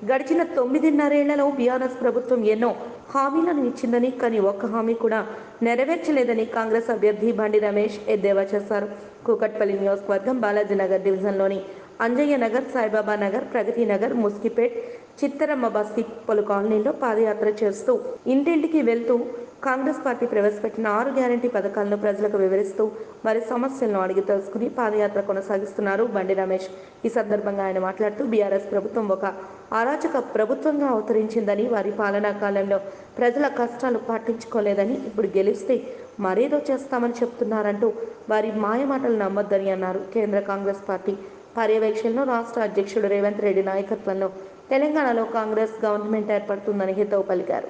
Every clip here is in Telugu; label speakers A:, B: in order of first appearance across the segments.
A: గడిచిన తొమ్మిదిన్నరేళ్లలో బీఆర్ఎస్ ప్రభుత్వం ఎన్నో హామీలను ఇచ్చిందని కానీ ఒక్క హామీ కూడా నెరవేర్చలేదని కాంగ్రెస్ అభ్యర్థి బండి రమేష్ ఎద్దేవా చేశారు కూకట్పల్లి నియోజకవర్గం బాలాజీనగర్ డివిజన్లోని అంజయ్య నగర్ సాయిబాబా నగర్ ప్రగతి నగర్ ముస్కిపేట్ చిత్తరమ్మ బస్తీ పలు కాలనీల్లో పాదయాత్ర చేస్తూ ఇంటింటికి వెళ్తూ కాంగ్రెస్ పార్టీ ప్రవేశపెట్టిన ఆరు గ్యారంటీ పథకాలను ప్రజలకు వివరిస్తూ వారి సమస్యలను అడిగి తెలుసుకుని పాదయాత్ర కొనసాగిస్తున్నారు బండి రమేష్ ఈ సందర్భంగా ఆయన మాట్లాడుతూ బీఆర్ఎస్ ప్రభుత్వం ఒక అరాచక ప్రభుత్వంగా అవతరించిందని వారి పాలనా కాలంలో ప్రజల కష్టాలు పట్టించుకోలేదని ఇప్పుడు గెలిస్తే మరేదో చేస్తామని చెప్తున్నారంటూ వారి మాయమాటలు నమ్మొద్దని అన్నారు కేంద్ర కాంగ్రెస్ పార్టీ పర్యవేక్షణలో రాష్ట్ర అధ్యక్షుడు రేవంత్ రెడ్డి నాయకత్వంలో తెలంగాణలో కాంగ్రెస్ గవర్నమెంట్ ఏర్పడుతుందని హితవు పలికారు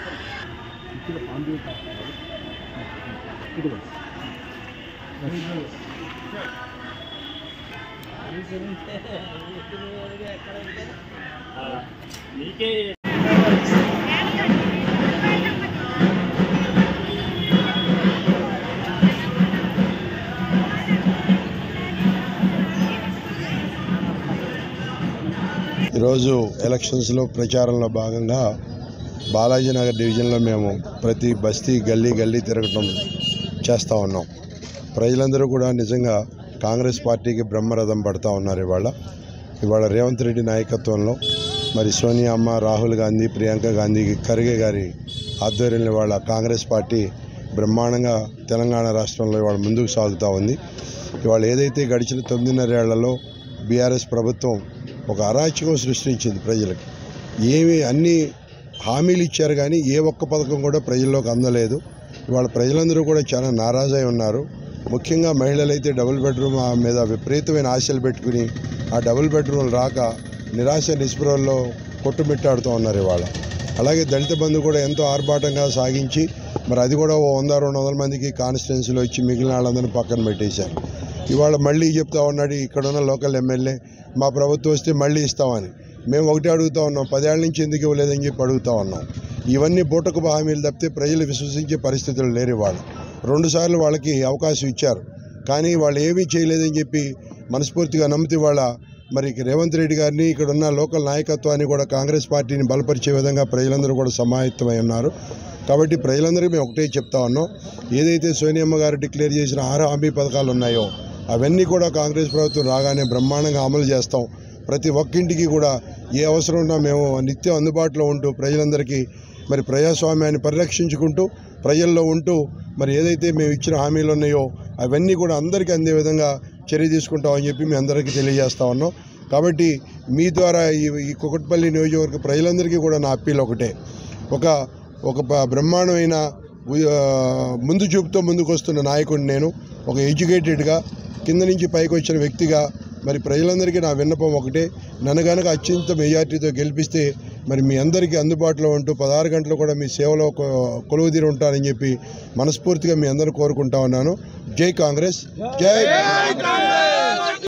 B: ఈరోజు ఎలక్షన్స్లో ప్రచారంలో భాగంగా బాలాజీనగర్ డివిజన్లో మేము ప్రతి బస్తీ గల్లీ గల్లీ తిరగటం చేస్తూ ఉన్నాం ప్రజలందరూ కూడా నిజంగా కాంగ్రెస్ పార్టీకి బ్రహ్మరథం పడుతూ ఉన్నారు ఇవాళ ఇవాళ రేవంత్ రెడ్డి నాయకత్వంలో మరి సోనియా అమ్మ రాహుల్ గాంధీ ప్రియాంక గాంధీ ఖర్గే గారి ఆధ్వర్యంలో ఇవాళ కాంగ్రెస్ పార్టీ బ్రహ్మాండంగా తెలంగాణ రాష్ట్రంలో ఇవాళ ముందుకు సాగుతూ ఉంది ఇవాళ ఏదైతే గడిచిన తొమ్మిదిన్నరేళ్లలో బీఆర్ఎస్ ప్రభుత్వం ఒక అరాచకం సృష్టించింది ప్రజలకి ఏమి అన్ని హామీలు ఇచ్చారు కానీ ఏ ఒక్క పథకం కూడా ప్రజల్లోకి అందలేదు ఇవాళ ప్రజలందరూ కూడా చాలా నారాజై ఉన్నారు ముఖ్యంగా మహిళలైతే డబుల్ బెడ్రూమ్ ఆ మీద విపరీతమైన ఆశలు పెట్టుకుని ఆ డబుల్ బెడ్రూమ్ రాక నిరాశ నిస్పృహల్లో కొట్టుమిట్టాడుతూ ఉన్నారు ఇవాళ అలాగే దళిత బంధు కూడా ఎంతో ఆర్భాటంగా సాగించి మరి అది కూడా ఓ వంద రెండు వందల మందికి కాన్స్టిట్యున్సీలో ఇచ్చి మిగిలిన వాళ్ళందరినీ పక్కన పెట్టేశారు ఇవాళ మళ్ళీ చెప్తా ఉన్నాడు ఇక్కడున్న లోకల్ ఎమ్మెల్యే మా ప్రభుత్వం వస్తే మళ్ళీ ఇస్తామని మేము ఒకటే అడుగుతా ఉన్నాం పదేళ్ల నుంచి ఎందుకు ఇవ్వలేదని చెప్పి అడుగుతా ఉన్నాం ఇవన్నీ బూటకు హామీలు తప్పితే ప్రజలు విశ్వసించే పరిస్థితులు లేరు వాళ్ళు రెండుసార్లు వాళ్ళకి అవకాశం ఇచ్చారు కానీ వాళ్ళు ఏమీ చేయలేదని చెప్పి మనస్ఫూర్తిగా నమ్మితే వాళ్ళ మరి రేవంత్ రెడ్డి గారిని ఇక్కడ ఉన్న లోకల్ నాయకత్వాన్ని కూడా కాంగ్రెస్ పార్టీని బలపరిచే విధంగా ప్రజలందరూ కూడా సమాయత్తమై ఉన్నారు కాబట్టి ప్రజలందరికీ మేము ఒకటే చెప్తా ఉన్నాం ఏదైతే సోనియమ్మ గారు డిక్లేర్ చేసిన ఆరు హామీ పథకాలు ఉన్నాయో అవన్నీ కూడా కాంగ్రెస్ ప్రభుత్వం రాగానే బ్రహ్మాండంగా అమలు చేస్తాం ప్రతి ఒక్కింటికి కూడా ఏ అవసరం ఉన్నా మేము నిత్యం అందుబాటులో ఉంటూ ప్రజలందరికీ మరి ప్రజాస్వామ్యాన్ని పరిరక్షించుకుంటూ ప్రజల్లో ఉంటూ మరి ఏదైతే మేము ఇచ్చిన హామీలు ఉన్నాయో అవన్నీ కూడా అందరికీ అందే విధంగా చర్య తీసుకుంటామని చెప్పి మీ అందరికీ తెలియజేస్తా ఉన్నాం కాబట్టి మీ ద్వారా ఈ ఈ కుకట్పల్లి నియోజకవర్గ ప్రజలందరికీ కూడా నా అప్పీల్ ఒకటే ఒక ఒక బ- బ్రహ్మాండమైన ఉ- ఆ, ముందు చూపుతో ముందుకు వస్తున్న నాయకుడిని నేను ఒక ఎడ్యుకేటెడ్గా కింద నుంచి పైకి వచ్చిన వ్యక్తిగా మరి ప్రజలందరికీ నా విన్నపం ఒకటే నన్ను కనుక అత్యంత మెజార్టీతో గెలిపిస్తే మరి మీ అందరికీ అందుబాటులో ఉంటూ పదహారు గంటలు కూడా మీ సేవలో కొ- కొలువుదీరి ఉంటానని చెప్పి మనస్ఫూర్తిగా మీ అందరూ కోరుకుంటా ఉన్నాను జై కాంగ్రెస్ జై